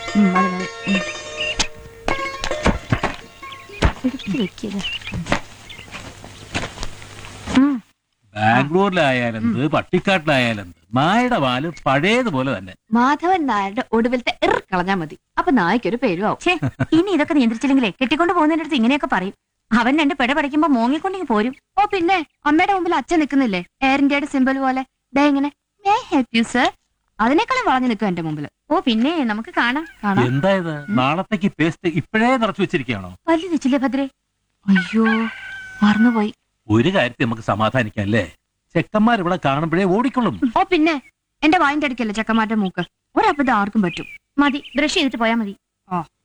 ഉം, മതി, മതി. ഉം. എടുത്ത് വെക്കത് ബാംഗ്ലൂരിലായാലെന്ത് പട്ടിക്കാട്ടിലായാലെന്ത് നായുടെ പാല് പഴയതുപോലെ തന്നെ മാധവൻ നായരുടെ ഒടുവിലത്തെ ഇർ കളഞ്ഞാ മതി അപ്പൊ നായ്ക്കൊരു പേരുമാവും ഛേ ഇനി ഇതൊക്കെ നിയന്ത്രിച്ചില്ലെങ്കിലേ കെട്ടിക്കൊണ്ട് പോകുന്നതിന്റെ അടുത്ത് ഇങ്ങനെയൊക്കെ പറയും അവൻ രണ്ട് പെട പഠിക്കുമ്പോ മോങ്ങിക്കൊണ്ടിങ്ങ് പോരും ഓ പിന്നെ അമ്മയുടെ മുമ്പിൽ അച്ഛൻ നിൽക്കുന്നില്ലേ എയർ ഇന്ത്യയുടെ സിമ്പിൾ പോലെ ദേ ഇങ്ങനെ മേ ഹെൽപ്പ് യു സർ അതിനേക്കാളും വളഞ്ഞു നിൽക്കും എന്റെ മുമ്പിൽ ഓ പിന്നെ നമുക്ക് കാണാം കാണാം എന്തായത് നാളത്തേക്ക് പേസ്റ്റ് ഇപ്പോഴേ നിറച്ചു വെച്ചിരിക്കുകയാണോ പല്ല് വെച്ചില്ലേ ഭദ്രേ അയ്യോ മറന്നുപോയി ഒരു കാര്യത്തിൽ നമുക്ക് സമാധാനിക്കാം അല്ലേ ചെക്കന്മാർ ഇവിടെ കാണുമ്പോഴേ ഓടിക്കൊള്ളും ഓ പിന്നെ എന്റെ വായിന്റെ അടിക്കല്ലേ ചെക്കന്മാരുടെ മൂക്ക് ഒരബദ്ധം ആർക്കും പറ്റും മതി ബ്രഷ് ചെയ്തിട്ട് പോയാ മതി ആ